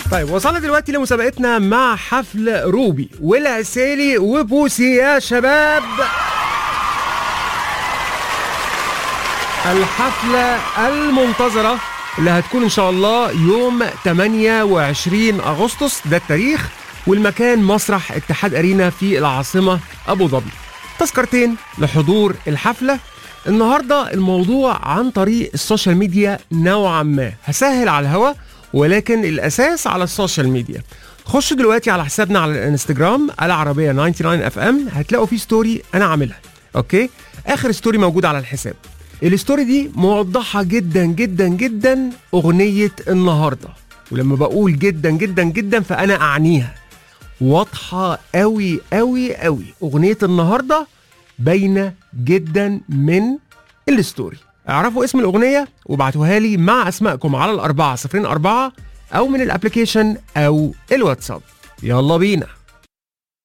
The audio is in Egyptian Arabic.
طيب وصلنا دلوقتي لمسابقتنا مع حفل روبي والعسيلي وبوسي يا شباب الحفلة المنتظرة اللي هتكون ان شاء الله يوم 28 اغسطس ده التاريخ والمكان مسرح اتحاد ارينا في العاصمة ابو ظبي تذكرتين لحضور الحفلة النهاردة الموضوع عن طريق السوشيال ميديا نوعا ما هسهل على الهوا ولكن الاساس على السوشيال ميديا خشوا دلوقتي على حسابنا على الانستجرام العربيه 99 اف ام هتلاقوا فيه ستوري انا عاملها اوكي اخر ستوري موجود على الحساب الستوري دي موضحه جدا جدا جدا اغنيه النهارده ولما بقول جدا جدا جدا فانا اعنيها واضحه قوي قوي قوي اغنيه النهارده باينه جدا من الستوري اعرفوا اسم الاغنيه وابعتوها لي مع اسمائكم على الاربعه صفرين اربعه او من الابلكيشن او الواتساب يلا بينا